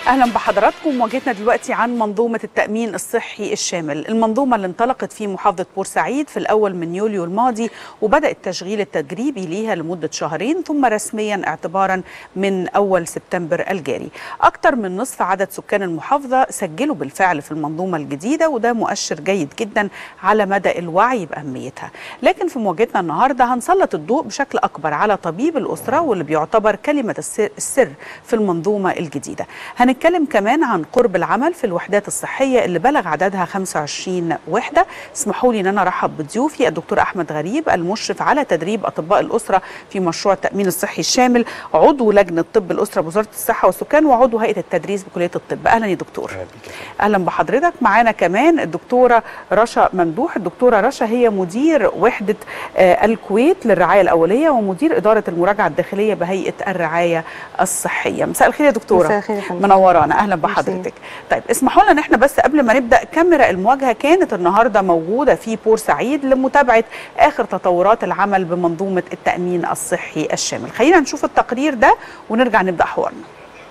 اهلا بحضراتكم مواجهتنا دلوقتي عن منظومه التامين الصحي الشامل المنظومه اللي انطلقت في محافظه بورسعيد في الاول من يوليو الماضي وبدا التشغيل التجريبي ليها لمده شهرين ثم رسميا اعتبارا من اول سبتمبر الجاري اكثر من نصف عدد سكان المحافظه سجلوا بالفعل في المنظومه الجديده وده مؤشر جيد جدا على مدى الوعي باهميتها لكن في مواجهتنا النهارده هنسلط الضوء بشكل اكبر على طبيب الاسره واللي بيعتبر كلمه السر, السر في المنظومه الجديده هنتكلم كمان عن قرب العمل في الوحدات الصحيه اللي بلغ عددها 25 وحده اسمحوا لي ان انا ارحب بضيوفي الدكتور احمد غريب المشرف على تدريب اطباء الاسره في مشروع التامين الصحي الشامل عضو لجنه طب الاسره بوزاره الصحه والسكان وعضو هيئه التدريس بكليه الطب اهلا يا دكتور اهلا بحضرتك معانا كمان الدكتوره رشا ممدوح الدكتوره رشا هي مدير وحده آه الكويت للرعايه الاوليه ومدير اداره المراجعه الداخليه بهيئه الرعايه الصحيه مساء الخير يا دكتوره مساء الخير يا فندم. منورانا اهلا بحضرتك طيب اسمحوا لنا ان احنا بس قبل ما نبدا كاميرا المواجهه كانت النهارده موجوده في بورسعيد لمتابعه اخر تطورات العمل بمنظومه التامين الصحي الشامل خلينا نشوف التقرير ده ونرجع نبدا حوارنا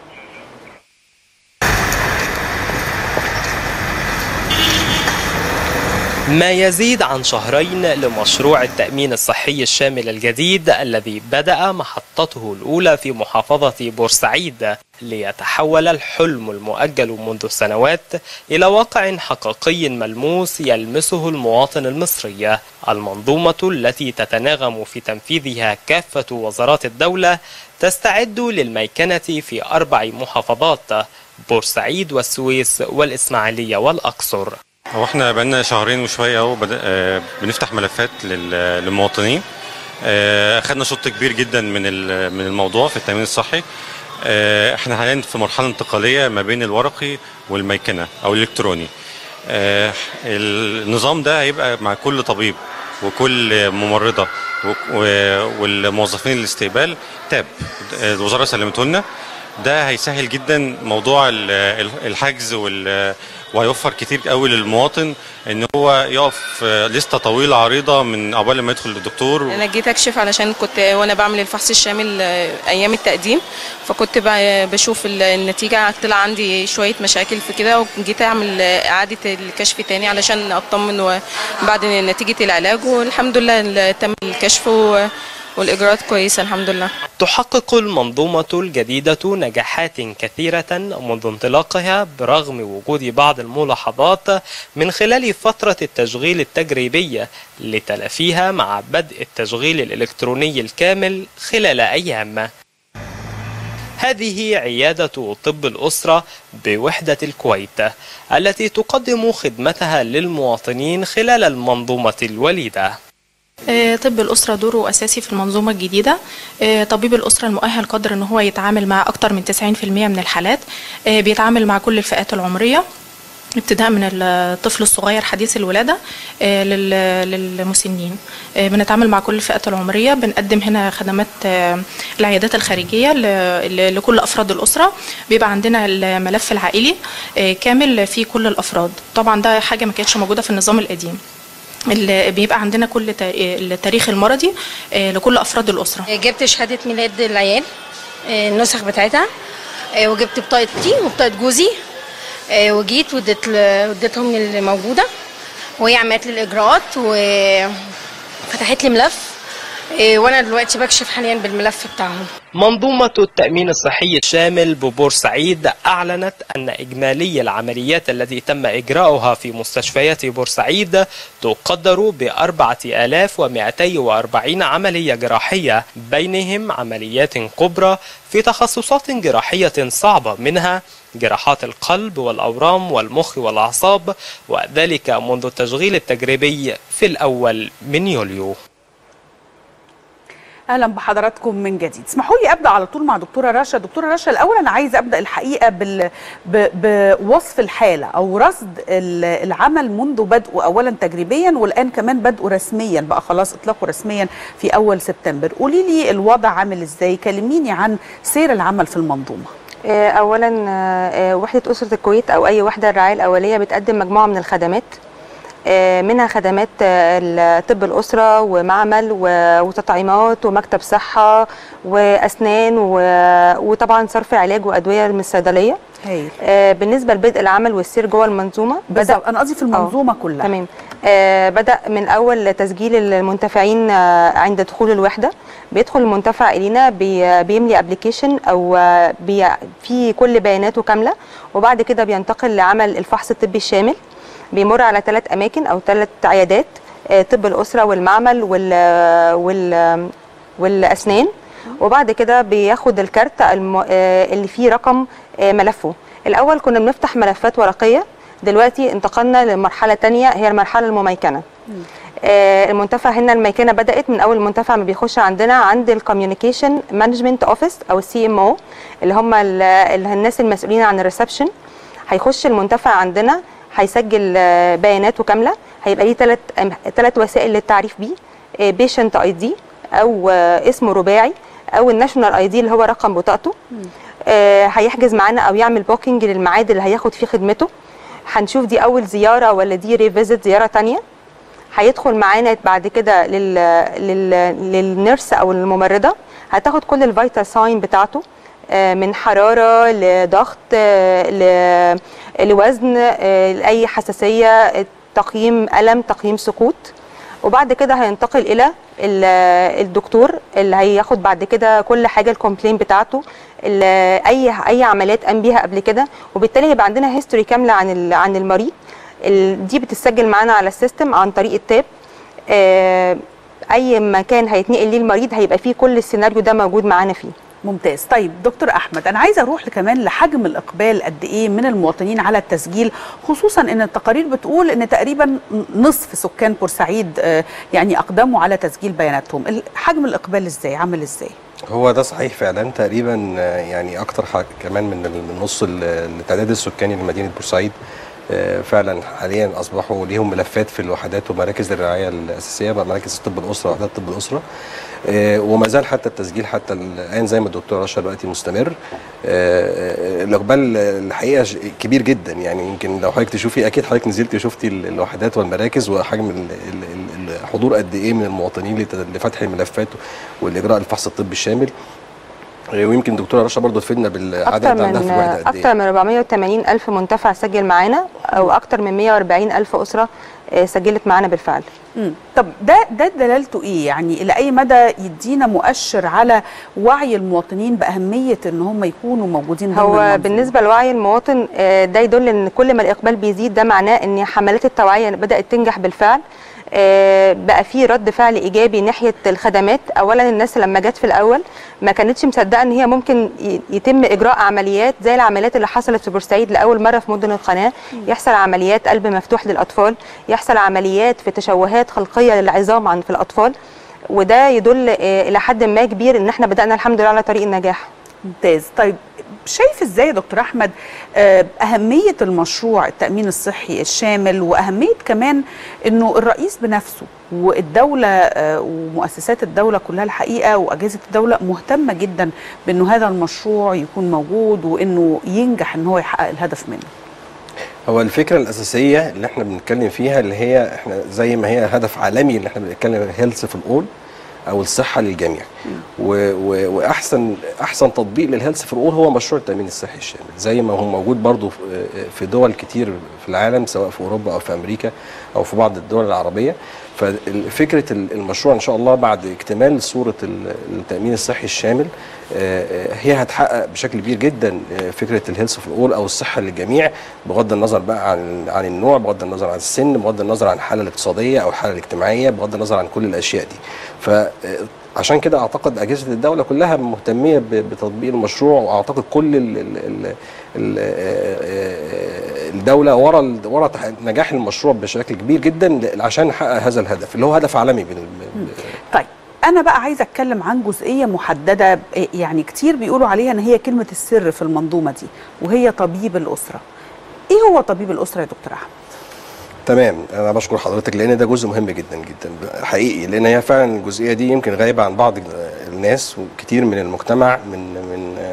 ما يزيد عن شهرين لمشروع التأمين الصحي الشامل الجديد الذي بدأ محطته الأولى في محافظة بورسعيد ليتحول الحلم المؤجل منذ سنوات إلى واقع حقيقي ملموس يلمسه المواطن المصري المنظومة التي تتناغم في تنفيذها كافة وزارات الدولة تستعد للميكنة في أربع محافظات بورسعيد والسويس والإسماعيلية والأقصر هو احنا بقالنا شهرين وشويه اهو بدأ آه بنفتح ملفات لل- للمواطنين آه، اخدنا شوط كبير جدا من ال- من الموضوع في التامين الصحي آه، احنا حاليا في مرحله انتقاليه ما بين الورقي والميكنه او الالكتروني آه، النظام ده هيبقى مع كل طبيب وكل ممرضه و- و- والموظفين الاستقبال تاب آه، الوزاره سلمته لنا ده هيسهل جدا موضوع ال- ال- الحجز وال وهيوفر كتير قوي للمواطن ان هو يقف آه، لسته طويله عريضه من قبل ما يدخل للدكتور انا جيت اكشف علشان كنت وانا بعمل الفحص الشامل آه، ايام التقديم فكنت ب- بشوف ال- النتيجه طلع عندي شويه مشاكل في كده وجيت اعمل آه، اعاده الكشف تاني علشان اطمن و- بعد نتيجه العلاج والحمد لله ال- تم الكشف و- والاجراءات كويسه الحمد لله تحقق المنظومة الجديدة نجاحات كثيرة منذ انطلاقها برغم وجود بعض الملاحظات من خلال فترة التشغيل التجريبي لتلافيها مع بدء التشغيل الإلكتروني الكامل خلال أيام هذه عيادة طب الأسرة بوحدة الكويت التي تقدم خدمتها للمواطنين خلال المنظومة الوليدة آه، طب الأسرة دوره أساسي في المنظومة الجديدة آه، طبيب الأسرة المؤهل قدر أن هو يتعامل مع أكتر من 90% من الحالات آه، بيتعامل مع كل الفئات العمرية ابتداء من الطفل الصغير حديث الولادة آه، لل- للمسنين آه، بنتعامل مع كل الفئات العمرية بنقدم هنا خدمات آه، العيادات الخارجية ل- ل- لكل أفراد الأسرة بيبقى عندنا الملف العائلي آه، كامل فيه كل الأفراد طبعا ده حاجة ما كانتش موجودة في النظام القديم اللي بيبقى عندنا كل تا- التاريخ المرضي آه، لكل افراد الاسره جبت شهادة ميلاد العيال آه، النسخ بتاعتها آه، وجبت بطاقتي وبطاقة جوزي آه، وجيت واديت ل- اديتهم اللي موجودة وهي عملت لي الإجراءات وفتحت لي ملف آه، وأنا دلوقتي بكشف حاليا بالملف بتاعهم منظومة التأمين الصحي الشامل ببورسعيد أعلنت أن إجمالي العمليات التي تم إجراؤها في مستشفيات بورسعيد تقدر ب 4240 عملية جراحية بينهم عمليات كبرى في تخصصات جراحية صعبة منها جراحات القلب والأورام والمخ والأعصاب وذلك منذ التشغيل التجريبي في الأول من يوليو اهلا بحضراتكم من جديد اسمحوا لي ابدا على طول مع دكتوره رشا دكتوره رشا الاول انا عايزه ابدا الحقيقه بال... ب... بوصف الحاله او رصد ال- العمل منذ بدءه اولا تجريبيا والان كمان بدءه رسميا بقى خلاص اطلاقه رسميا في اول سبتمبر قولي لي الوضع عامل ازاي كلميني عن سير العمل في المنظومه آه، اولا آه، آه، وحده اسره الكويت او اي وحده الرعايه الاوليه بتقدم مجموعه من الخدمات آه، منها خدمات آه، طب الاسره ومعمل و- وتطعيمات ومكتب صحه واسنان و- وطبعا صرف علاج وادويه من الصيدليه هايل آه، بالنسبه لبدء العمل والسير جوه المنظومه بالظبط انا قصدي في المنظومه كلها تمام آه بدا من اول تسجيل المنتفعين آه عند دخول الوحده بيدخل المنتفع الينا بي بيملي ابلكيشن او آه بي في كل بياناته كامله وبعد كده بينتقل لعمل الفحص الطبي الشامل بيمر على ثلاث اماكن او ثلاث عيادات آه طب الاسره والمعمل وال وال والاسنان وبعد كده بياخد الكارت الم- آه، اللي فيه رقم آه، ملفه الاول كنا بنفتح ملفات ورقيه دلوقتي انتقلنا لمرحله تانية هي المرحله المميكنه آه، المنتفع هنا الميكنه بدات من اول المنتفع ما بيخش عندنا عند الكوميونيكيشن مانجمنت اوفيس او السي ام او اللي هم ال- ال- الناس المسؤولين عن الريسبشن هيخش المنتفع عندنا هيسجل آه، بياناته كامله هيبقى ليه ثلاث ثلاث وسائل للتعريف بيه بيشنت اي دي او آه، اسمه رباعي او الناشونال اي دي اللي هو رقم بطاقته آه، هيحجز معانا او يعمل بوكينج للميعاد اللي هياخد فيه خدمته هنشوف دي اول زياره ولا دي ريفيزيت زياره تانية هيدخل معانا بعد كده لل... لل... للنيرس او الممرضه هتاخد كل الفيتال ساين بتاعته آه، من حراره لضغط آه، ل... لوزن آه، لاي حساسيه آه، تقييم الم تقييم سقوط وبعد كده هينتقل الى ال- الدكتور اللي هياخد بعد كده كل حاجه الكومبلين بتاعته ال- اي اي عمليات قام بيها قبل كده وبالتالي هيبقى عندنا هيستوري كامله عن ال- عن المريض ال- دي بتتسجل معانا على السيستم عن طريق التاب آه، اي مكان هيتنقل ليه المريض هيبقى فيه كل السيناريو ده موجود معانا فيه ممتاز طيب دكتور احمد انا عايزه اروح كمان لحجم الاقبال قد ايه من المواطنين على التسجيل خصوصا ان التقارير بتقول ان تقريبا نصف سكان بورسعيد آه، يعني اقدموا على تسجيل بياناتهم ال- حجم الاقبال ازاي عامل ازاي هو ده صحيح فعلا تقريبا آه، يعني اكتر حاجة كمان من ال- من نص ال- التعداد السكاني لمدينه بورسعيد آه، فعلا حاليا اصبحوا ليهم ملفات في الوحدات ومراكز الرعايه الاساسيه بقى مراكز طب الاسره وحدات طب الاسره آه، وما زال حتى التسجيل حتى الان زي ما الدكتور رشا دلوقتي مستمر آه، آه، الاقبال الحقيقه ش- كبير جدا يعني يمكن لو حضرتك تشوفي اكيد حضرتك نزلتي وشفتي ال- الوحدات والمراكز وحجم ال- ال- ال- الحضور قد ايه من المواطنين لت- لفتح الملفات والاجراء الفحص الطبي الشامل آه، ويمكن الدكتوره رشا برضه تفيدنا بالعدد اكتر اللي عندها من في الوحده قد اكتر ايه من 480 الف منتفع سجل معانا او اكتر من 140 الف اسره آه، سجلت معانا بالفعل مم. طب ده ده دلالته ايه يعني الى اي مدى يدينا مؤشر على وعي المواطنين باهميه ان هم يكونوا موجودين ضمن هو المنظومة؟ بالنسبه لوعي المواطن آه، ده يدل ان كل ما الاقبال بيزيد ده معناه ان حملات التوعيه بدات تنجح بالفعل آه، بقى في رد فعل ايجابي ناحيه الخدمات اولا الناس لما جت في الاول ما كانتش مصدقه ان هي ممكن ي- يتم اجراء عمليات زي العمليات اللي حصلت في بورسعيد لاول مره في مدن القناه يحصل عمليات قلب مفتوح للاطفال يحصل عمليات في تشوهات خلقيه للعظام عند في الاطفال وده يدل آه، الى حد ما كبير ان احنا بدانا الحمد لله على طريق النجاح ممتاز طيب شايف ازاي يا دكتور احمد آه، اهميه المشروع التامين الصحي الشامل واهميه كمان انه الرئيس بنفسه والدوله آه، ومؤسسات الدوله كلها الحقيقه واجهزه الدوله مهتمه جدا بانه هذا المشروع يكون موجود وانه ينجح ان هو يحقق الهدف منه هو الفكره الاساسيه اللي احنا بنتكلم فيها اللي هي احنا زي ما هي هدف عالمي اللي احنا بنتكلم هيلث في الاول او الصحه للجميع و و واحسن احسن تطبيق للهيلث في الاول هو مشروع التامين الصحي الشامل زي ما هو موجود برضو في- في دول كتير في العالم سواء في اوروبا او في امريكا او في بعض الدول العربيه ففكره المشروع ان شاء الله بعد اكتمال صوره ال- التامين الصحي الشامل آه، آه، هي هتحقق بشكل كبير جدا آه، فكره الهيلث في الاول او الصحه للجميع بغض النظر بقى عن عن النوع بغض النظر عن السن بغض النظر عن الحاله الاقتصاديه او الحاله الاجتماعيه بغض النظر عن كل الاشياء دي فعشان كده اعتقد اجهزه الدوله كلها مهتميه ب- بتطبيق المشروع واعتقد كل ال ال ال ال الدوله ورا ال- ورا تح- نجاح المشروع بشكل كبير جدا عشان نحقق هذا الهدف اللي هو هدف عالمي بال- طيب انا بقى عايزه اتكلم عن جزئيه محدده ب- يعني كتير بيقولوا عليها ان هي كلمه السر في المنظومه دي وهي طبيب الاسره ايه هو طبيب الاسره يا دكتور احمد تمام انا بشكر حضرتك لان ده جزء مهم جدا جدا حقيقي لان هي فعلا الجزئيه دي يمكن غايبه عن بعض الناس وكتير من المجتمع من من آه،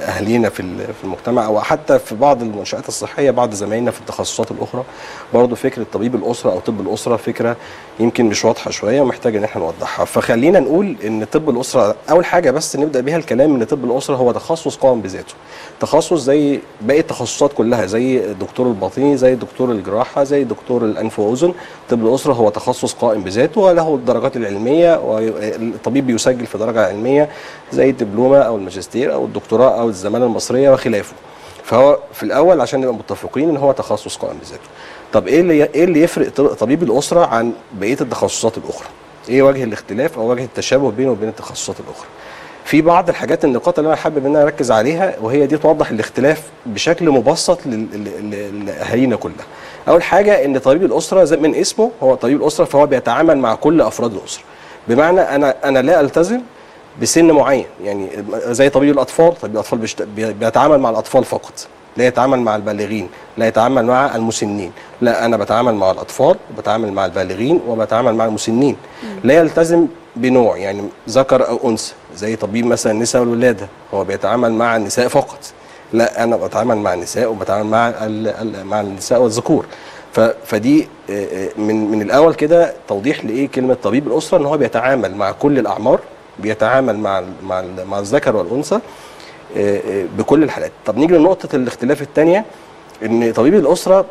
اهالينا في ال- في المجتمع او حتى في بعض المنشات الصحيه بعض زمايلنا في التخصصات الاخرى برضه فكره طبيب الاسره او طب الاسره فكره يمكن مش واضحه شويه ومحتاجه ان احنا نوضحها فخلينا نقول ان طب الاسره اول حاجه بس نبدا بيها الكلام ان طب الاسره هو تخصص قائم بذاته تخصص زي باقي التخصصات كلها زي الدكتور الباطني زي دكتور الجراحه زي دكتور الانف واذن طب الاسره هو تخصص قائم بذاته وله الدرجات العلميه والطبيب بيسجل في درجه علميه زي الدبلومه او الماجستير او الدكتوراه او الزماله المصريه وخلافه فهو في الاول عشان نبقى متفقين ان هو تخصص قائم بذاته طب ايه اللي ايه اللي يفرق طبيب الاسره عن بقيه التخصصات الاخرى ايه وجه الاختلاف او وجه التشابه بينه وبين التخصصات الاخرى في بعض الحاجات النقاط اللي انا حابب ان انا اركز عليها وهي دي توضح الاختلاف بشكل مبسط لل- لل- لل- لاهالينا كلها اول حاجه ان طبيب الاسره زي من اسمه هو طبيب الاسره فهو بيتعامل مع كل افراد الاسره بمعنى انا انا لا التزم بسن معين يعني زي طبيب الاطفال طبيب الاطفال بيشت... بي- بيتعامل مع الاطفال فقط لا يتعامل مع البالغين لا يتعامل مع المسنين لا انا بتعامل مع الاطفال وبتعامل مع البالغين وبتعامل مع المسنين لا يلتزم بنوع يعني ذكر او انثى زي طبيب مثلا النساء والولاده هو بيتعامل مع النساء فقط لا انا بتعامل مع النساء وبتعامل مع ال... ال... مع النساء والذكور ف... فدي آه، آه، من من الاول كده توضيح لايه كلمه طبيب الاسره ان هو بيتعامل مع كل الاعمار بيتعامل مع ال- مع ال- مع الذكر والانثى آه، آه، بكل الحالات طب نيجي لنقطه الاختلاف الثانيه ان طبيب الاسره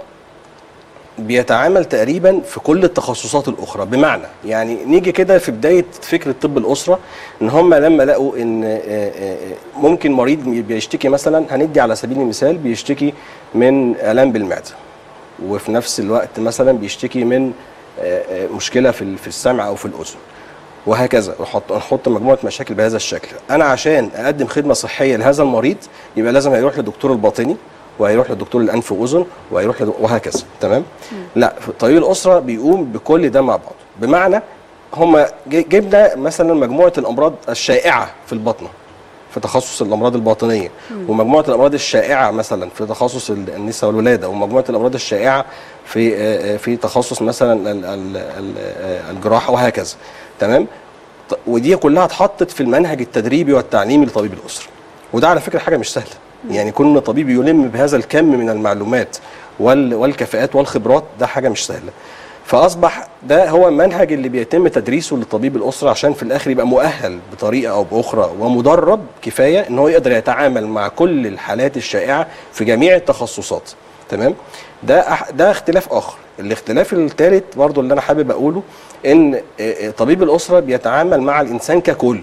بيتعامل تقريبا في كل التخصصات الاخرى بمعنى يعني نيجي كده في بدايه فكره طب الاسره ان هم لما لقوا ان آه، آه، آه، ممكن مريض بيشتكي مثلا هندي على سبيل المثال بيشتكي من الام بالمعده وفي نفس الوقت مثلا بيشتكي من آه، آه، مشكله في ال- في السمع او في الاذن وهكذا نحط نحط مجموعه مشاكل بهذا الشكل انا عشان اقدم خدمه صحيه لهذا المريض يبقى لازم هيروح للدكتور الباطني وهيروح لدكتور الانف واذن وهيروح لد... وهكذا تمام لا طبيب الاسره بيقوم بكل ده مع بعض بمعنى هم جبنا مثلا مجموعه الامراض الشائعه في البطنه في تخصص الامراض الباطنيه ومجموعه الامراض الشائعه مثلا في تخصص ال- النساء والولاده ومجموعه الامراض الشائعه في آه، آه، في تخصص مثلا ال- ال- ال- آه، الجراحه وهكذا تمام ط- ودي كلها اتحطت في المنهج التدريبي والتعليمي لطبيب الاسره وده على فكره حاجه مش سهله يعني كون طبيب يلم بهذا الكم من المعلومات وال- والكفاءات والخبرات ده حاجه مش سهله فاصبح ده هو المنهج اللي بيتم تدريسه لطبيب الاسره عشان في الاخر يبقى مؤهل بطريقه او باخرى ومدرب كفايه ان هو يقدر يتعامل مع كل الحالات الشائعه في جميع التخصصات تمام ده أح- ده اختلاف اخر الاختلاف الثالث برضو اللي انا حابب اقوله ان آه، آه، طبيب الاسره بيتعامل مع الانسان ككل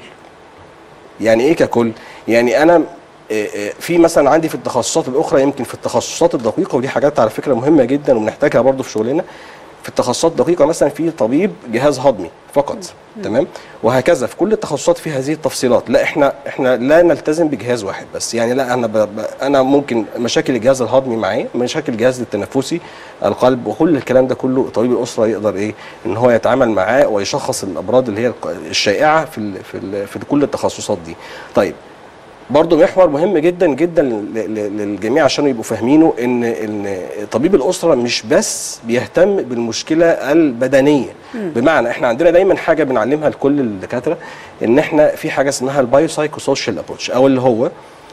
يعني ايه ككل يعني انا آه، آه، في مثلا عندي في التخصصات الاخرى يمكن في التخصصات الدقيقه ودي حاجات على فكره مهمه جدا وبنحتاجها برضو في شغلنا في التخصصات الدقيقه مثلا في طبيب جهاز هضمي فقط تمام وهكذا في كل التخصصات في هذه التفصيلات لا احنا احنا لا نلتزم بجهاز واحد بس يعني لا انا ب... ب... انا ممكن مشاكل الجهاز الهضمي معايا مشاكل الجهاز التنفسي القلب وكل الكلام ده كله طبيب الاسره يقدر ايه ان هو يتعامل معاه ويشخص الامراض اللي هي الق- الشائعه في ال... في ال... في كل التخصصات دي طيب برضه محور مهم جدا جدا ل- ل- للجميع عشان يبقوا فاهمينه ان ان طبيب الاسره مش بس بيهتم بالمشكله البدنيه بمعنى احنا عندنا دايما حاجه بنعلمها لكل الدكاتره ان احنا في حاجه اسمها البايو سايكو سوشيال ابروتش او اللي هو ال-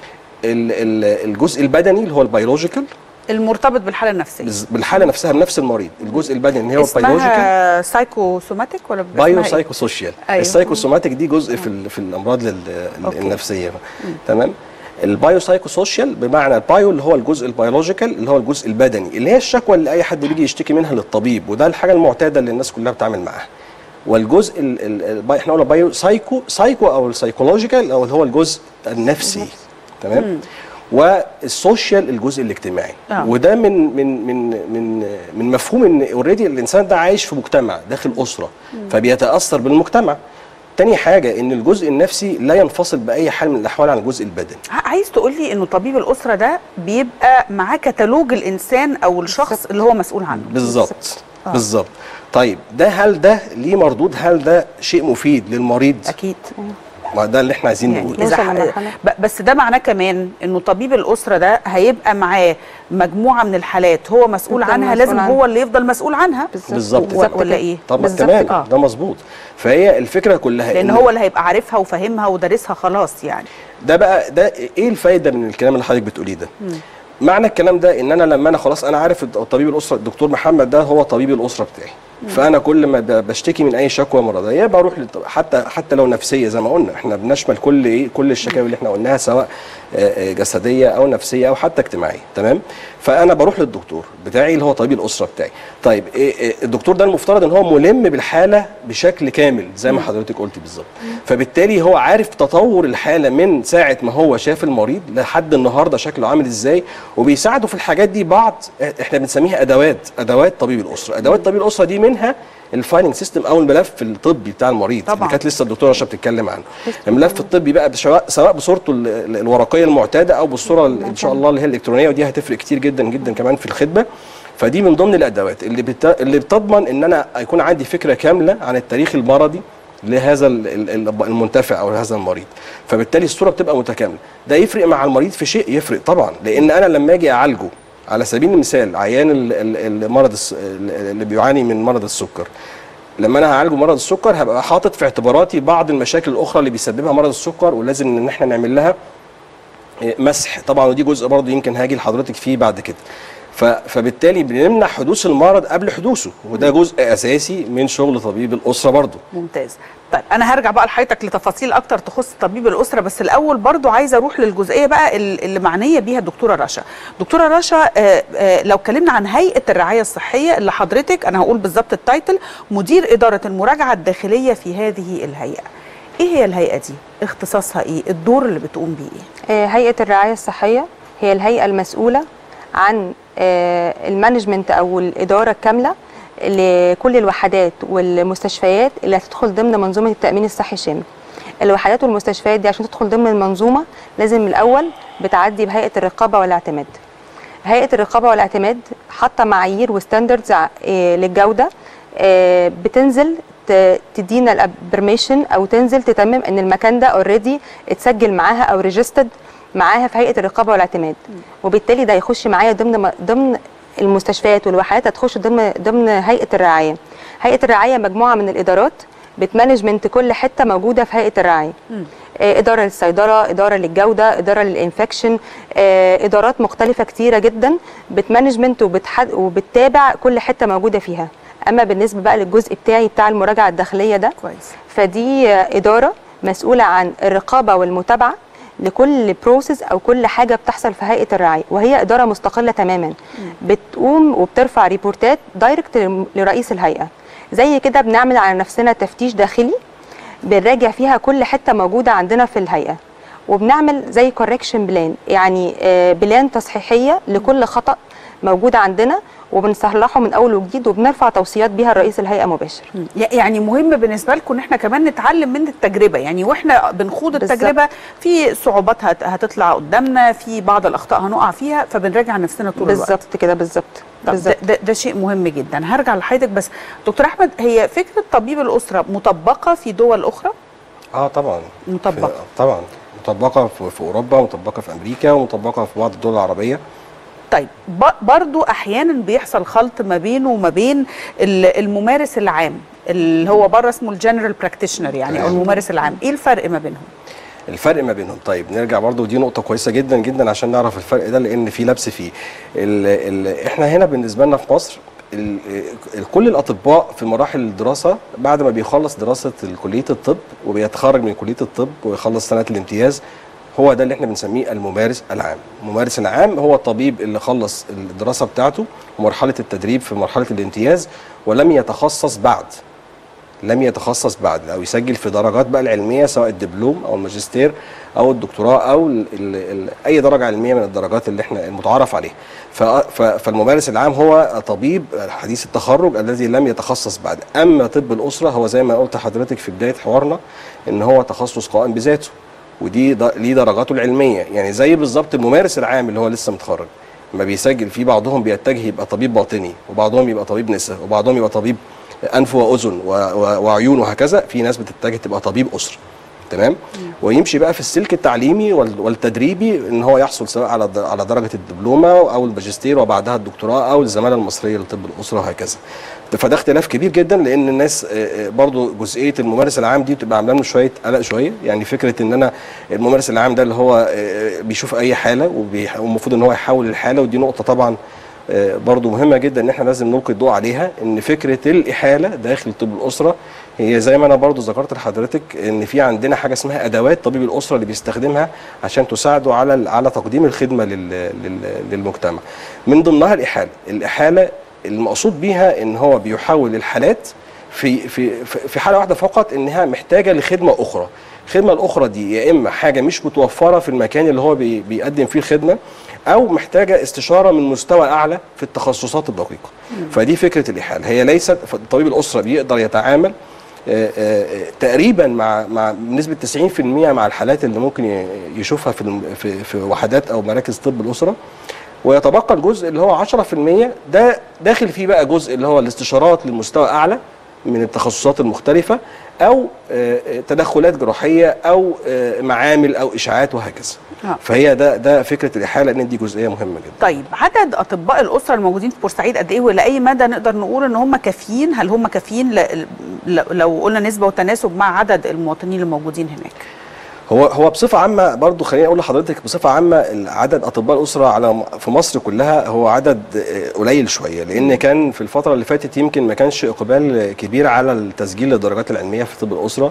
ال- الجزء البدني اللي هو البيولوجيكال المرتبط بالحاله النفسيه بالحاله نفسها بنفس المريض الجزء البدني اللي هو البيولوجيكال اسمها سايكوسوماتيك ولا اسمها بايو إيه؟ سايكو سوشيال أيوة. السايكوسوماتيك دي جزء في ال- في الامراض لل- أوكي. النفسيه تمام البايو سايكو سوشيال بمعنى البايو اللي هو الجزء البيولوجيكال اللي هو الجزء البدني اللي هي الشكوى اللي اي حد بيجي يشتكي منها للطبيب وده الحاجه المعتاده اللي الناس كلها بتتعامل معاها والجزء ال ال ال احنا قلنا بايو سايكو سايكو او السايكولوجيكال او اللي هو الجزء النفسي تمام والسوشيال الجزء الاجتماعي آه. وده من من من من من مفهوم ان اوريدي الانسان ده عايش في مجتمع داخل اسره فبيتاثر بالمجتمع تاني حاجه ان الجزء النفسي لا ينفصل باي حال من الاحوال عن الجزء البدني ع- عايز تقول لي انه طبيب الاسره ده بيبقى معاه كتالوج الانسان او الشخص اللي هو مسؤول عنه بالظبط بالظبط طيب ده هل ده ليه مردود هل ده شيء مفيد للمريض اكيد ما ده اللي احنا عايزين يعني نقوله إذا نوصل ح- لمرحلة. ب- بس ده معناه كمان انه طبيب الاسره ده هيبقى معاه مجموعه من الحالات هو مسؤول يفضل عنها مسؤول لازم عنها. هو اللي يفضل مسؤول عنها بالظبط و- كده. ولا ايه طبعا بالظبط تمام آه. ده مظبوط فهي الفكره كلها لان إن هو اللي هيبقى عارفها وفاهمها ودارسها خلاص يعني ده بقى ده ايه الفايده من الكلام اللي حضرتك بتقوليه ده معنى الكلام ده ان انا لما انا خلاص انا عارف الطبيب الاسره الدكتور محمد ده هو طبيب الاسره بتاعي فانا كل ما ب- بشتكي من اي شكوى مرضيه بروح للط- حتى حتى لو نفسيه زي ما قلنا احنا بنشمل كل ايه كل الشكاوي اللي احنا قلناها سواء آه، آه، جسديه او نفسيه او حتى اجتماعيه تمام فانا بروح للدكتور بتاعي اللي هو طبيب الاسره بتاعي طيب إيه إيه الدكتور ده المفترض ان هو ملم بالحاله بشكل كامل زي ما حضرتك قلتي بالظبط فبالتالي هو عارف تطور الحاله من ساعه ما هو شاف المريض لحد النهارده شكله عامل ازاي وبيساعده في الحاجات دي بعض احنا بنسميها ادوات ادوات طبيب الاسره ادوات طبيب الاسره دي منها الفايلنج سيستم او الملف الطبي بتاع المريض طبعاً. اللي كانت لسه الدكتوره رشا بتتكلم عنه الملف الطبي بقى سواء سواء بصورته ال- ال- الورقيه المعتاده او بالصوره ال- ان شاء الله اللي هي الالكترونيه ودي هتفرق كتير جدا جدا كمان في الخدمه فدي من ضمن الادوات اللي بت... اللي بتضمن ان انا يكون عندي فكره كامله عن التاريخ المرضي لهذا ال- ال- ال- المنتفع او هذا المريض فبالتالي الصوره بتبقى متكامله ده يفرق مع المريض في شيء يفرق طبعا لان انا لما اجي اعالجه على سبيل المثال عيان ال- ال- المرض الس- ال- اللي بيعاني من مرض السكر لما انا هعالجه مرض السكر هبقى حاطط في اعتباراتي بعض المشاكل الاخرى اللي بيسببها مرض السكر ولازم ان احنا نعمل لها إيه، مسح طبعا ودي جزء برضه يمكن هاجي لحضرتك فيه بعد كده ف- فبالتالي بنمنع حدوث المرض قبل حدوثه وده جزء اساسي من شغل طبيب الاسره برضه ممتاز طيب انا هرجع بقى لحضرتك لتفاصيل اكتر تخص طبيب الاسره بس الاول برضو عايزه اروح للجزئيه بقى ال- اللي معنيه بيها الدكتوره رشا دكتوره رشا آه، آه، لو اتكلمنا عن هيئه الرعايه الصحيه اللي حضرتك انا هقول بالظبط التايتل مدير اداره المراجعه الداخليه في هذه الهيئه ايه هي الهيئه دي اختصاصها ايه الدور اللي بتقوم بيه ايه آه، هيئة الرعاية الصحية هي الهيئة المسؤولة عن آه، المانجمنت أو الإدارة الكاملة لكل الوحدات والمستشفيات اللي هتدخل ضمن منظومة التأمين الصحي الشامل الوحدات والمستشفيات دي عشان تدخل ضمن المنظومة لازم الأول بتعدي بهيئة الرقابة والاعتماد هيئة الرقابة والاعتماد حاطة معايير وستاندردز للجودة آه، بتنزل ت- تدينا البرميشن او تنزل تتمم ان المكان ده اوريدي اتسجل معاها او ريجستد معاها في هيئه الرقابه والاعتماد وبالتالي ده يخش معايا ضمن م- ضمن المستشفيات والوحدات هتخش ضمن ضمن هيئه الرعايه هيئه الرعايه مجموعه من الادارات بتمانجمنت كل حته موجوده في هيئه الرعايه آه، اداره للصيدله اداره للجوده اداره للانفكشن آه، ادارات مختلفه كتيره جدا بتمانجمنت وبتحد وبتتابع كل حته موجوده فيها اما بالنسبه بقى للجزء بتاعي بتاع المراجعه الداخليه ده كويس فدي آه، اداره مسؤوله عن الرقابه والمتابعه لكل بروسيس او كل حاجه بتحصل في هيئه الرعايه وهي اداره مستقله تماما بتقوم وبترفع ريبورتات دايركت للم- لرئيس الهيئه زي كده بنعمل على نفسنا تفتيش داخلي بنراجع فيها كل حته موجوده عندنا في الهيئه وبنعمل زي كوركشن بلان يعني آه، بلان تصحيحيه لكل خطا موجود عندنا وبنصلحه من اول وجديد وبنرفع توصيات بيها لرئيس الهيئه مباشر ي- يعني مهم بالنسبه لكم ان احنا كمان نتعلم من التجربه يعني واحنا بنخوض بالظبط. التجربه في صعوبات هت- هتطلع قدامنا في بعض الاخطاء هنقع فيها فبنراجع نفسنا طول الوقت بالظبط كده بالظبط طب ده, بالظبط ده, ده شيء مهم جدا هرجع لحضرتك بس دكتور احمد هي فكره طبيب الاسره مطبقه في دول اخرى اه طبعا مطبقة. في طبعا مطبقه في, في اوروبا مطبقه في امريكا ومطبقه في بعض الدول العربيه طيب ب- برضو احيانا بيحصل خلط ما بينه وما بين ال- الممارس العام اللي هو بره اسمه الجنرال براكتيشنر يعني او تمام. الممارس العام ايه الفرق ما بينهم الفرق ما بينهم طيب نرجع برضو ودي نقطة كويسة جدا جدا عشان نعرف الفرق ده لأن في لبس فيه ال ال احنا هنا بالنسبة لنا في مصر ال ال كل الأطباء في مراحل الدراسة بعد ما بيخلص دراسة كلية الطب وبيتخرج من كلية الطب ويخلص سنة الامتياز هو ده اللي احنا بنسميه الممارس العام الممارس العام هو الطبيب اللي خلص الدراسة بتاعته ومرحلة التدريب في مرحلة الامتياز ولم يتخصص بعد لم يتخصص بعد او يسجل في درجات بقى العلميه سواء الدبلوم او الماجستير او الدكتوراه او ال ال ال اي درجه علميه من الدرجات اللي احنا المتعارف عليها ف- ف- فالممارس العام هو طبيب حديث التخرج الذي لم يتخصص بعد اما طب الاسره هو زي ما قلت لحضرتك في بدايه حوارنا ان هو تخصص قائم بذاته ودي د- ليه درجاته العلميه يعني زي بالظبط الممارس العام اللي هو لسه متخرج لما بيسجل في بعضهم بيتجه يبقى طبيب باطني وبعضهم يبقى طبيب نساء وبعضهم يبقى طبيب انف واذن و- و- وعيون وهكذا في ناس بتتجه تبقى طبيب اسره تمام ويمشي بقى في السلك التعليمي وال- والتدريبي ان هو يحصل سواء على د- على درجه الدبلومه او الماجستير وبعدها الدكتوراه او الزماله المصريه لطب الاسره وهكذا فده اختلاف كبير جدا لان الناس آه، آه، برضو جزئيه الممارس العام دي بتبقى عامله له شويه قلق شويه يعني فكره ان انا الممارس العام ده اللي هو آه، بيشوف اي حاله وبيح- والمفروض ان هو يحول الحاله ودي نقطه طبعا آه، برضو مهمه جدا ان احنا لازم نلقي الضوء عليها ان فكره الاحاله داخل طب الاسره هي زي ما انا برضو ذكرت لحضرتك ان في عندنا حاجه اسمها ادوات طبيب الاسره اللي بيستخدمها عشان تساعده على على تقديم الخدمه لل لل للمجتمع من ضمنها الاحاله الاحاله المقصود بيها ان هو بيحول الحالات في في في في حاله واحده فقط انها محتاجه لخدمه اخرى الخدمه الاخرى دي يا اما حاجه مش متوفره في المكان اللي هو بي بيقدم فيه الخدمه او محتاجه استشاره من مستوى اعلى في التخصصات الدقيقه فدي فكره الاحاله هي ليست طبيب الاسره بيقدر يتعامل آه، آه، تقريبا مع مع بنسبه 90% مع الحالات اللي ممكن ي- يشوفها في الم- في في وحدات او مراكز طب الاسره ويتبقى الجزء اللي هو 10% ده داخل فيه بقى جزء اللي هو الاستشارات للمستوى اعلى من التخصصات المختلفه او آه، آه، تدخلات جراحيه او آه، معامل او اشاعات وهكذا آه. فهي ده ده فكره الاحاله ان دي جزئيه مهمه جدا طيب عدد اطباء الاسره الموجودين في بورسعيد قد ايه والى اي مدى نقدر نقول ان هم كافيين هل هم كافيين ل... ل- لو قلنا نسبه وتناسب مع عدد المواطنين الموجودين هناك هو هو بصفه عامه برضو خليني اقول لحضرتك بصفه عامه عدد اطباء الاسره على م- في مصر كلها هو عدد آه، قليل شويه لان كان في الفتره اللي فاتت يمكن ما كانش اقبال كبير على التسجيل للدرجات العلميه في طب الاسره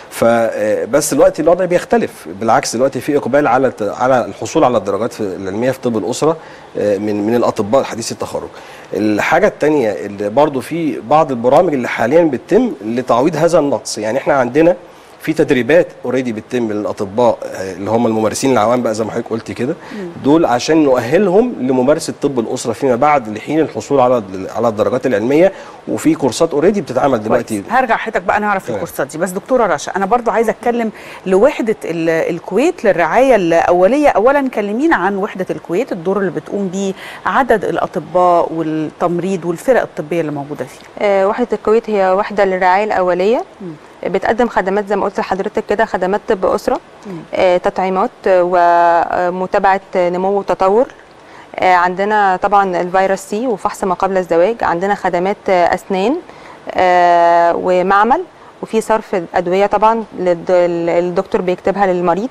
فبس دلوقتي الوضع بيختلف بالعكس دلوقتي في اقبال على الت- على الحصول على الدرجات في- العلميه في طب الاسره آه، من من الاطباء حديثي التخرج الحاجه الثانيه اللي برضو في بعض البرامج اللي حاليا بتتم لتعويض هذا النقص يعني احنا عندنا في تدريبات اوريدي بتتم للاطباء آه، اللي هم الممارسين العوام بقى زي ما حضرتك قلت كده دول عشان نؤهلهم لممارسه طب الاسره فيما بعد لحين الحصول على على الدرجات العلميه وفي كورسات اوريدي بتتعمل دلوقتي كويس. هرجع حضرتك بقى نعرف تمام. الكورسات دي بس دكتوره رشا انا برضو عايزه اتكلم لوحده ال- الكويت للرعايه الاوليه اولا كلمينا عن وحده الكويت الدور اللي بتقوم بيه عدد الاطباء والتمريض والفرق الطبيه اللي موجوده فيها آه، وحدة الكويت هي وحدة للرعاية الأولية بتقدم خدمات زي ما قلت لحضرتك كده خدمات طب أسرة آه، تطعيمات آه، ومتابعة نمو وتطور آه، عندنا طبعا الفيروس سي وفحص ما قبل الزواج عندنا خدمات آه، أسنان آه، ومعمل وفي صرف أدوية طبعا للد- الدكتور بيكتبها للمريض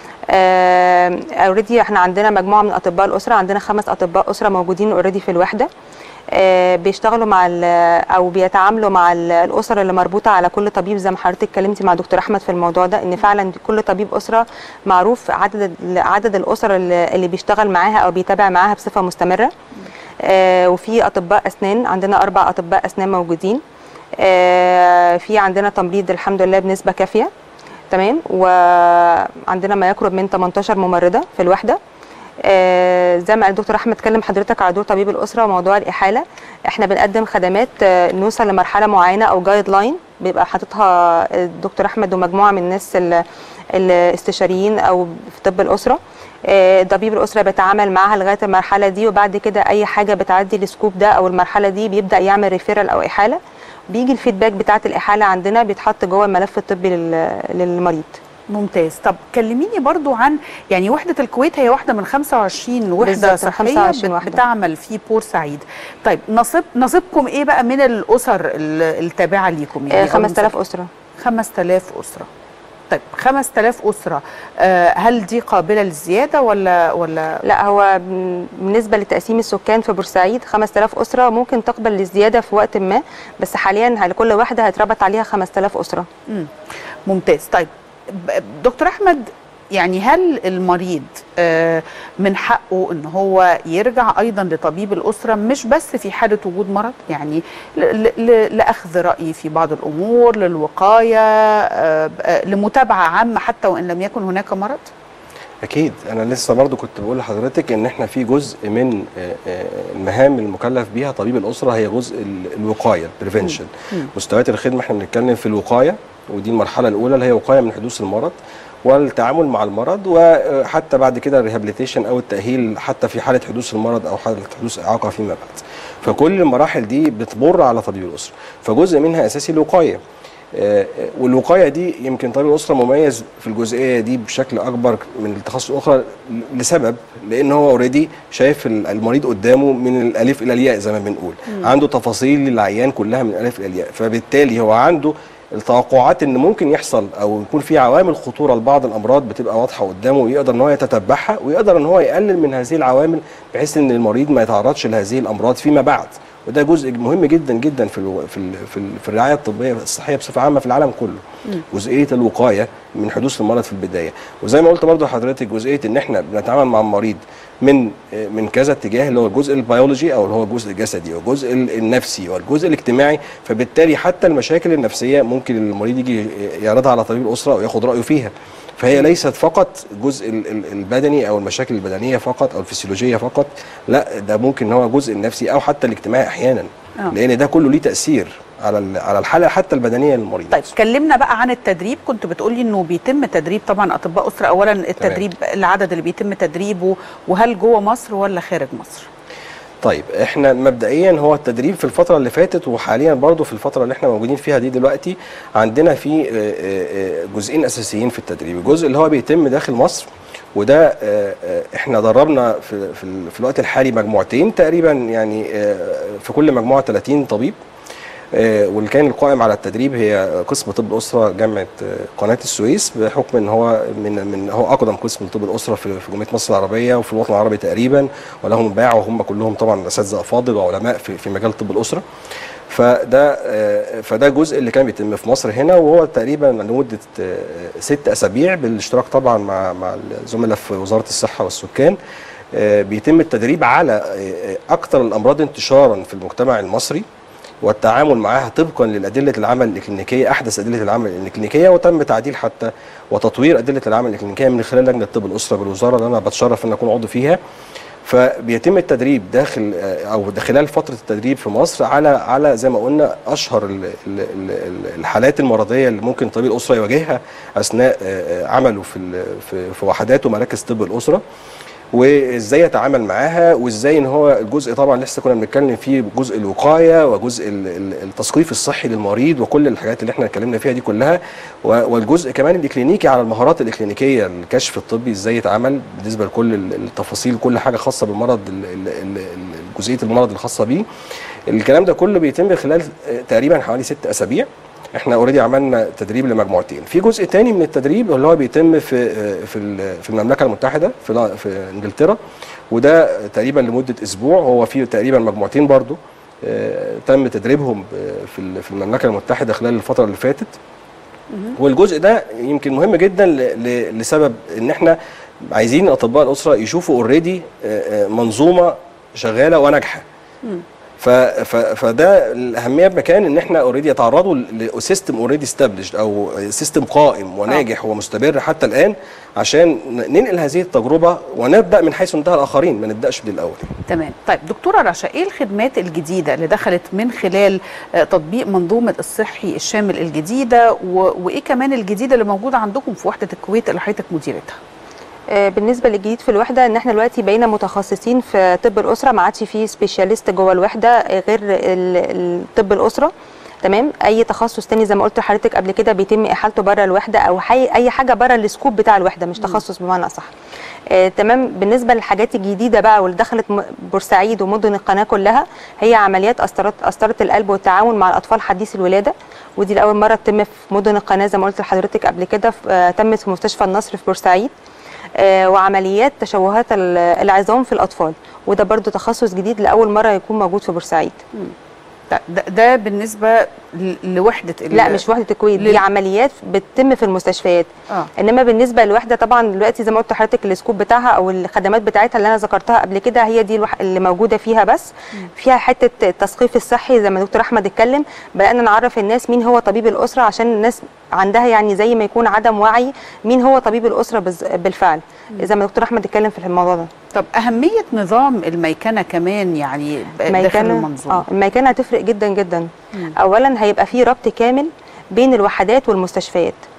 اوريدي احنا عندنا مجموعه من اطباء الاسره عندنا خمس اطباء اسره موجودين اوريدي في الوحده آه، بيشتغلوا مع ال- او بيتعاملوا مع ال- الاسر اللي مربوطه على كل طبيب زي ما حضرتك اتكلمتي مع دكتور احمد في الموضوع ده ان فعلا كل طبيب اسره معروف عدد ال- عدد الاسر اللي اللي بيشتغل معاها او بيتابع معاها بصفه مستمره آه، وفي اطباء اسنان عندنا اربع اطباء اسنان موجودين آه، في عندنا تمريض الحمد لله بنسبه كافيه تمام وعندنا ما يقرب من 18 ممرضه في الوحده آه، زي ما قال الدكتور احمد اتكلم حضرتك على دور طبيب الاسره وموضوع الاحاله احنا بنقدم خدمات آه، نوصل لمرحله معينه او جايد لاين بيبقى حاططها الدكتور احمد ومجموعه من الناس ال- الاستشاريين او في طب الاسره آه، طبيب الاسره بيتعامل معاها لغايه المرحله دي وبعد كده اي حاجه بتعدي السكوب ده او المرحله دي بيبدا يعمل ريفيرال او احاله بيجي الفيدباك بتاعه الاحاله عندنا بيتحط جوه الملف الطبي لل- للمريض ممتاز طب كلميني برضو عن يعني وحدة الكويت هي واحدة من 25 وحدة بالظبط، صحية 25 بت- وحدة. بتعمل في بورسعيد طيب نصيب نصيبكم ايه بقى من الأسر ال- التابعة ليكم آه، أو 5000 اسره 5000 أسرة طيب 5000 أسرة آه، هل دي قابلة للزيادة ولا ولا لا هو م- بالنسبه لتقسيم السكان في بورسعيد 5000 اسره ممكن تقبل للزياده في وقت ما بس حاليا على كل واحده هيتربط عليها 5000 اسره ممتاز طيب ب- دكتور احمد يعني هل المريض آه، من حقه ان هو يرجع ايضا لطبيب الاسره مش بس في حاله وجود مرض يعني ل- ل- ل- لاخذ راي في بعض الامور للوقايه آه، آه، لمتابعه عامه حتى وان لم يكن هناك مرض اكيد انا لسه برضو كنت بقول لحضرتك ان احنا في جزء من آه، آه، المهام المكلف بيها طبيب الاسره هي جزء ال- الوقايه بريفنشن مستويات الخدمه احنا بنتكلم في الوقايه ودي المرحله الاولى اللي هي وقايه من حدوث المرض والتعامل مع المرض وحتى بعد كده الريهابيليتيشن او التاهيل حتى في حاله حدوث المرض او حاله حدوث اعاقه فيما بعد فكل المراحل دي بتمر على طبيب الاسره فجزء منها اساسي الوقايه آه، آه، والوقايه دي يمكن طبيب الاسره مميز في الجزئيه دي بشكل اكبر من التخصص الاخرى لسبب لان هو اوريدي شايف ال- المريض قدامه من الالف الى الياء زي ما بنقول عنده تفاصيل العيان كلها من الالف الى الياء فبالتالي هو عنده التوقعات ان ممكن يحصل او يكون في عوامل خطوره لبعض الامراض بتبقى واضحه قدامه ويقدر ان هو يتتبعها ويقدر ان هو يقلل من هذه العوامل بحيث ان المريض ما يتعرضش لهذه الامراض فيما بعد وده جزء مهم جدا جدا في الو... في ال... في, ال... في الرعايه الطبيه الصحيه بصفه عامه في العالم كله جزئيه الوقايه من حدوث المرض في البدايه وزي ما قلت برضو لحضرتك جزئيه ان احنا بنتعامل مع المريض من من كذا اتجاه اللي هو الجزء البيولوجي او اللي هو الجزء الجسدي والجزء ال- النفسي والجزء الاجتماعي فبالتالي حتى المشاكل النفسيه ممكن المريض يجي يعرضها على طبيب الاسره وياخد رايه فيها فهي ليست فقط الجزء ال- ال- البدني او المشاكل البدنيه فقط او الفسيولوجيه فقط لا ده ممكن ان هو الجزء النفسي او حتى الاجتماعي احيانا آه. لان ده كله ليه تاثير على ال- على الحاله حتى البدنيه للمريض طيب كلمنا بقى عن التدريب كنت بتقولي انه بيتم تدريب طبعا اطباء اسره اولا التدريب العدد اللي بيتم تدريبه وهل جوه مصر ولا خارج مصر طيب احنا مبدئيا هو التدريب في الفتره اللي فاتت وحاليا برضو في الفتره اللي احنا موجودين فيها دي دلوقتي عندنا في آه، آه، آه، جزئين اساسيين في التدريب الجزء اللي هو بيتم داخل مصر وده آه، آه، احنا دربنا في في, ال- في الوقت الحالي مجموعتين تقريبا يعني آه، في كل مجموعه 30 طبيب آه، واللي كان القائم على التدريب هي قسم طب الاسره جامعه آه، قناه السويس بحكم ان هو من من هو اقدم قسم طب الاسره في في جمهوريه مصر العربيه وفي الوطن العربي تقريبا ولهم باع وهم كلهم طبعا اساتذه افاضل وعلماء في في مجال طب الاسره فده آه، فده جزء اللي كان بيتم في مصر هنا وهو تقريبا لمده آه، ست اسابيع بالاشتراك طبعا مع مع الزملاء في وزاره الصحه والسكان آه، بيتم التدريب على آه، آه، اكثر الامراض انتشارا في المجتمع المصري والتعامل معها طبقا للادله العمل الاكلينيكيه احدث ادله العمل الاكلينيكيه وتم تعديل حتى وتطوير ادله العمل الاكلينيكيه من خلال لجنه طب الاسره بالوزاره اللي انا بتشرف ان اكون عضو فيها فبيتم التدريب داخل او ده خلال فتره التدريب في مصر على على زي ما قلنا اشهر ال- ال- ال- الحالات المرضيه اللي ممكن طبيب الاسره يواجهها اثناء آه، آه، عمله في ال- في في وحدات ومراكز طب الاسره وازاي يتعامل معاها وازاي ان هو الجزء طبعا لسه كنا بنتكلم فيه جزء الوقايه وجزء ال- ال- التثقيف الصحي للمريض وكل الحاجات اللي احنا اتكلمنا فيها دي كلها و- والجزء كمان الاكلينيكي على المهارات الاكلينيكيه الكشف الطبي ازاي يتعامل بالنسبه لكل ال- التفاصيل كل حاجه خاصه بالمرض ال- ال- ال- ال- جزئيه المرض الخاصه بيه الكلام ده كله بيتم خلال آه، تقريبا حوالي ست اسابيع احنا اوريدي عملنا تدريب لمجموعتين في جزء تاني من التدريب اللي هو بيتم في في ال- في المملكه المتحده في لا- في انجلترا وده تقريبا لمده اسبوع هو في تقريبا مجموعتين برضو آه، تم تدريبهم ب- في ال- في المملكه المتحده خلال الفتره اللي فاتت والجزء ده يمكن مهم جدا ل- ل- لسبب ان احنا عايزين اطباء الاسره يشوفوا اوريدي منظومه شغاله وناجحه ف ف فده الاهميه بمكان ان احنا اوريدي يتعرضوا لسيستم اوريدي استابليشد او سيستم قائم وناجح ومستمر حتى الان عشان ننقل هذه التجربه ونبدا من حيث انتهى الاخرين ما نبداش من الاول تمام طيب دكتوره رشا ايه الخدمات الجديده اللي دخلت من خلال آه، تطبيق منظومه الصحي الشامل الجديده و... وايه كمان الجديده اللي موجوده عندكم في وحده الكويت اللي حضرتك مديرتها آه، بالنسبه للجديد في الوحده ان احنا دلوقتي بقينا متخصصين في طب الاسره ما عادش فيه سبيشاليست جوه الوحده آه، غير ال- ال- طب الاسره تمام اي تخصص تاني زي ما قلت لحضرتك قبل كده بيتم احالته بره الوحده او حي اي حاجه بره السكوب بتاع الوحده مش تخصص بمعنى اصح آه تمام بالنسبه للحاجات الجديده بقى واللي دخلت م- بورسعيد ومدن القناه كلها هي عمليات قسطره قسطره القلب والتعاون مع الاطفال حديث الولاده ودي لاول مره تتم في مدن القناه زي ما قلت لحضرتك قبل كده في- آه تمت في مستشفى النصر في بورسعيد آه، وعمليات تشوهات ال- العظام في الاطفال وده برضو تخصص جديد لاول مره يكون موجود في بورسعيد ده, ده, ده بالنسبه ل- لوحده ال- لا مش وحده الكويت لل- دي عمليات بتتم في المستشفيات اه انما بالنسبه للوحده طبعا دلوقتي زي ما قلت لحضرتك السكوب بتاعها او الخدمات بتاعتها اللي انا ذكرتها قبل كده هي دي الوح... اللي موجوده فيها بس فيها حته التثقيف الصحي زي ما دكتور احمد اتكلم بدانا نعرف الناس مين هو طبيب الاسره عشان الناس عندها يعني زي ما يكون عدم وعي مين هو طبيب الاسره بز... بالفعل زي ما دكتور احمد اتكلم في الموضوع ده طب اهميه نظام الميكنه كمان يعني ب- داخل المنظومه اه الميكنه هتفرق جدا جدا اولا هيبقى في ربط كامل بين الوحدات والمستشفيات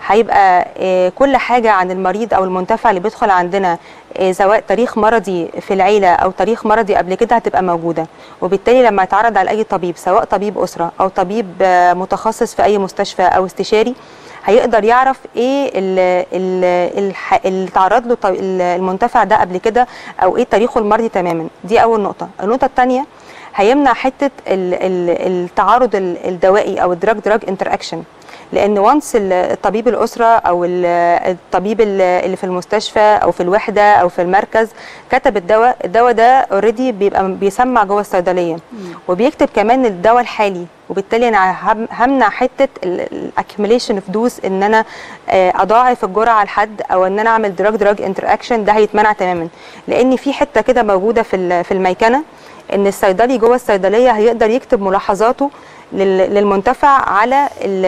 هيبقى آه، كل حاجه عن المريض او المنتفع اللي بيدخل عندنا آه، سواء تاريخ مرضي في العيله او تاريخ مرضي قبل كده هتبقى موجوده وبالتالي لما يتعرض على اي طبيب سواء طبيب اسره او طبيب آه، متخصص في اي مستشفى او استشاري هيقدر يعرف ايه ال- ال- الح- اللي تعرض له طب- المنتفع ده قبل كده او ايه تاريخه المرضي تماما دي اول نقطه النقطه الثانيه هيمنع حته ال- ال- التعارض ال- الدوائي او الدراج دراج انتر اكشن لان وانس الطبيب الاسره او ال- الطبيب ال- اللي في المستشفى او في الوحده او في المركز كتب الدواء الدواء ده اوريدي بيبقى بيسمع جوه الصيدليه وبيكتب كمان الدواء الحالي وبالتالي انا هم- همنع حته الاكيوميليشن اوف دوز ان انا آه، اضاعف الجرعه لحد او ان انا اعمل دراج دراج انتر اكشن ده هيتمنع تماما لان في حته كده موجوده في ال- في الميكنه ان الصيدلي جوه الصيدليه هيقدر يكتب ملاحظاته لل- للمنتفع على ال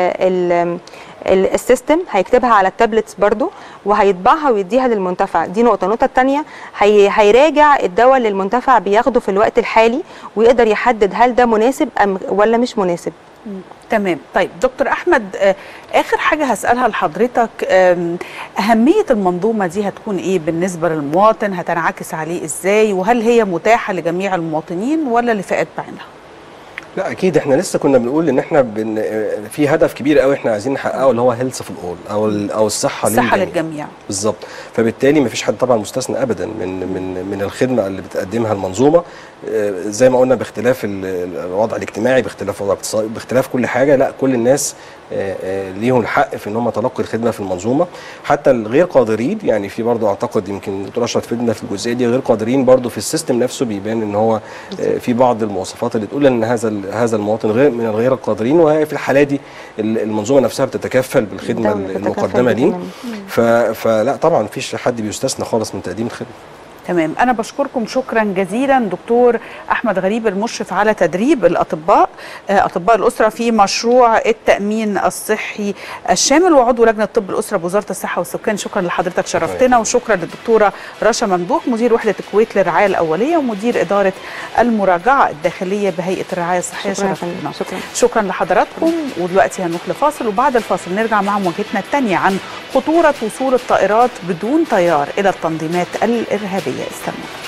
ال ال- السيستم هيكتبها على التابلتس برضو وهيطبعها ويديها للمنتفع دي نقطه النقطه الثانيه هي هيراجع الدواء اللي المنتفع بياخده في الوقت الحالي ويقدر يحدد هل ده مناسب ام ولا مش مناسب تمام طيب دكتور احمد آه، اخر حاجه هسالها لحضرتك آم، اهميه المنظومه دي هتكون ايه بالنسبه للمواطن هتنعكس عليه ازاي وهل هي متاحه لجميع المواطنين ولا لفئات بعينها لا اكيد احنا لسه كنا بنقول ان احنا بن... في هدف كبير قوي احنا عايزين نحققه اللي هو هيلث في الاول او ال... او الصحه الصحه للجميع. للجميع بالظبط فبالتالي ما فيش حد طبعا مستثنى ابدا من من من الخدمه اللي بتقدمها المنظومه آه، زي ما قلنا باختلاف ال- الوضع الاجتماعي باختلاف الوضع الاقتصادي باختلاف كل حاجه لا كل الناس آه، آه، ليهم الحق في ان هم تلقوا الخدمه في المنظومه حتى الغير قادرين يعني في برضه اعتقد يمكن الدكتور اشرف فدنا في الجزئيه دي غير قادرين برضه في السيستم نفسه بيبان ان هو آه، في بعض المواصفات اللي تقول ان هذا ال- هذا المواطن غير من الغير القادرين وفي الحاله دي ال- المنظومه نفسها بتتكفل بالخدمه الدولة بتتكفل المقدمه ليه بالخدمة. ف... فلا طبعا مفيش حد بيستثنى خالص من تقديم الخدمه تمام انا بشكركم شكرا جزيلا دكتور احمد غريب المشرف على تدريب الاطباء آه، اطباء الاسره في مشروع التامين الصحي الشامل وعضو لجنه طب الاسره بوزاره الصحه والسكان شكرا لحضرتك شرفتنا وشكرا للدكتوره رشا ممدوح مدير وحده الكويت للرعايه الاوليه ومدير اداره المراجعه الداخليه بهيئه الرعايه الصحيه شكرا يا شرفتنا فندم. شكرا شكرا لحضراتكم ودلوقتي هنروح لفاصل وبعد الفاصل نرجع مع مواجهتنا الثانيه عن خطوره وصول الطائرات بدون طيار الى التنظيمات الارهابيه استنوا